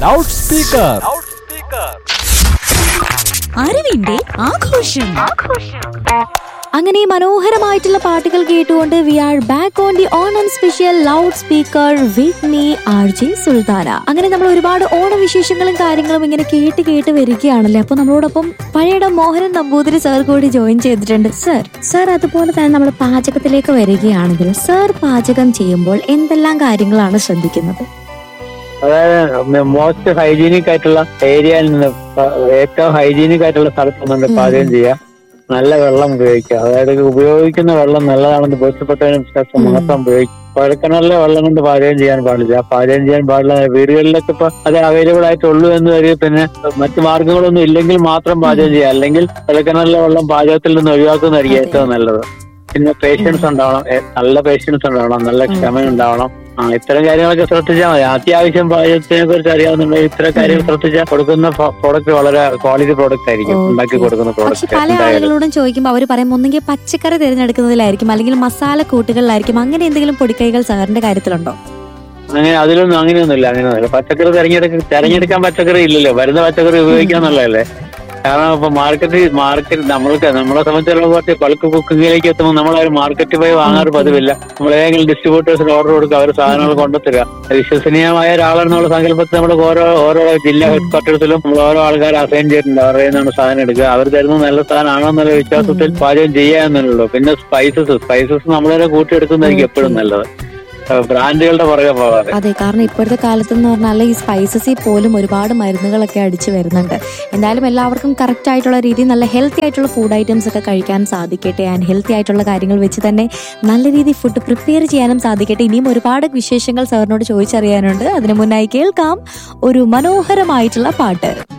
Loud speaker അറിവിന്റെ ആഘോഷം അങ്ങനെ ഈ മനോഹരമായിട്ടുള്ള പാട്ടുകൾ കേട്ടുകൊണ്ട് we are back on the Onam special loud speaker with me R J Sultana അങ്ങനെ നമ്മൾ ഒരുപാട് ഓണ വിശേഷങ്ങളും കാര്യങ്ങളും ഇങ്ങനെ കേട്ട് കേട്ട് വരികയാണല്ലേ അപ്പൊ നമ്മളോടൊപ്പം പഴയുടെ മോഹനൻ നമ്പൂതിരി സാർ കൂടി ജോയിൻ ചെയ്തിട്ടുണ്ട് സർ സർ അതുപോലെ തന്നെ നമ്മൾ പാചകത്തിലേക്ക് വരികയാണെങ്കിൽ സർ പാചകം ചെയ്യുമ്പോൾ എന്തെല്ലാം കാര്യങ്ങളാണ് ശ്രദ്ധിക്കുന്നത് അതായത് മോസ്റ്റ് ഹൈജീനിക് ആയിട്ടുള്ള ഏരിയയിൽ നിന്ന് പ- ഏറ്റവും ഹൈജീനിക് ആയിട്ടുള്ള സ്ഥലത്ത് നിന്ന് പാചകം ചെയ്യുക നല്ല വെള്ളം ഉപയോഗിക്കുക അതായത് ഉപയോഗിക്കുന്ന വെള്ളം നല്ലതാണെന്ന് ബോധ്യപ്പെട്ടതിന് ശേഷം മാത്രം ഉപയോഗിക്കുക കുഴൽക്കിണറിലെ വെള്ളം കൊണ്ട് പാചകം ചെയ്യാൻ പാടില്ല ആ പാചകം ചെയ്യാൻ പാടില്ല വീടുകളിലൊക്കെ ഇപ്പൊ അത് അവൈലബിൾ ആയിട്ടുള്ളൂ എന്ന് വരിക പിന്നെ മറ്റു മാർഗങ്ങളൊന്നും ഇല്ലെങ്കിൽ മാത്രം പാചകം ചെയ്യുക അല്ലെങ്കിൽ കുഴൽക്കിണറിലെ വെള്ളം പാചകത്തിൽ നിന്ന് ഒഴിവാക്കുന്നതായിരിക്കും ഏറ്റവും നല്ലത് പിന്നെ പേഷ്യൻസ് ഉണ്ടാവണം എ- നല്ല പേഷ്യൻസ് ഉണ്ടാവണം നല്ല ക്ഷമ ഉണ്ടാവണം ആ ഇത്തരം കാര്യങ്ങളൊക്കെ ശ്രദ്ധിച്ചാൽ മതി അത്യാവശ്യം പാചകത്തിനെ കുറിച്ച് അറിയാവുന്നുണ്ടെങ്കിൽ ഇത്തരം കാര്യങ്ങൾ ശ്രദ്ധിച്ചാൽ കൊടുക്കുന്ന പ്രോഡക്റ്റ് വളരെ ക്വാളിറ്റി പ്രോഡക്റ്റ് ആയിരിക്കും Okay. ഉണ്ടാക്കി കൊടുക്കുന്ന പക്ഷെ പ്രോഡക്റ്റ് പല എന്തായാലും ആളുകളോടും ചോദിക്കുമ്പോൾ അവർ പറയും ഒന്നെങ്കിൽ പച്ചക്കറി തിരഞ്ഞെടുക്കുന്നതിലായിരിക്കും അല്ലെങ്കിൽ മസാല കൂട്ടുകളിലായിരിക്കും അങ്ങനെ എന്തെങ്കിലും പൊടിക്കൈകൾ സാറിന്റെ കാര്യത്തിലുണ്ടോ അങ്ങനെ അതിലൊന്നും അങ്ങനെയൊന്നുമില്ല അങ്ങനെയൊന്നുമില്ല പച്ചക്കറി തെരഞ്ഞെടുക്ക തെരഞ്ഞെടുക്കാൻ പച്ചക്കറി ഇല്ലല്ലോ വരുന്ന പച്ചക്കറി ഉപയോഗിക്കാന്നുള്ളതല്ലേ കാരണം ഇപ്പൊ മാർക്കറ്റ് മാർക്കറ്റ് നമ്മൾക്ക് നമ്മളെ സംബന്ധിച്ചിടത്തോളം കുറച്ച് ബൾക്ക് കുക്കിങ്ങിലേക്ക് എത്തുമ്പോൾ നമ്മൾ ഒരു മാർക്കറ്റ് പോയി വാങ്ങാറ് പതിവില്ല നമ്മൾ ഏതെങ്കിലും ഡിസ്ട്രിബ്യൂട്ടേഴ്സിന് ഓർഡർ കൊടുക്കുക അവർ സാധനങ്ങൾ കൊണ്ടുത്തരിക വിശ്വസനീയമായ ഒരാളെന്നുള്ള സങ്കല്പത്തിൽ നമ്മൾ ഓരോ ഓരോ ജില്ലാ ഹെഡ് ക്വാർട്ടേഴ്സിലും നമ്മൾ ഓരോ ആൾക്കാരെ അസൈൻ ചെയ്തിട്ടുണ്ട് അവരുടെ നിന്നാണ് സാധനം എടുക്കുക അവർ തരുന്നത് നല്ല സാധനമാണോ എന്നുള്ള വിശ്വാസത്തിൽ പാചകം ചെയ്യുക എന്നുള്ളൂ പിന്നെ സ്പൈസസ് സ്പൈസസ് നമ്മളെ കൂട്ടിയെടുക്കുന്നതായിരിക്കും എപ്പോഴും നല്ലത് ബ്രാൻഡുകളുടെ പുറകെ പോകാതെ അതെ കാരണം ഇപ്പോഴത്തെ കാലത്ത് എന്ന് പറഞ്ഞാൽ ഈ സ്പൈസസിൽ പോലും ഒരുപാട് മരുന്നുകളൊക്കെ അടിച്ചു വരുന്നുണ്ട് എന്തായാലും എല്ലാവർക്കും കറക്റ്റ് ആയിട്ടുള്ള രീതിയിൽ നല്ല ഹെൽത്തി ആയിട്ടുള്ള ഫുഡ് ഐറ്റംസ് ഒക്കെ കഴിക്കാൻ സാധിക്കട്ടെ ആൻഡ് ഹെൽത്തി ആയിട്ടുള്ള കാര്യങ്ങൾ വെച്ച് തന്നെ നല്ല രീതിയിൽ ഫുഡ് പ്രിപ്പയർ ചെയ്യാനും സാധിക്കട്ടെ ഇനിയും ഒരുപാട് വിശേഷങ്ങൾ സാറിനോട് ചോദിച്ചറിയാനുണ്ട് അതിനു മുന്നായി കേൾക്കാം ഒരു മനോഹരമായിട്ടുള്ള പാട്ട്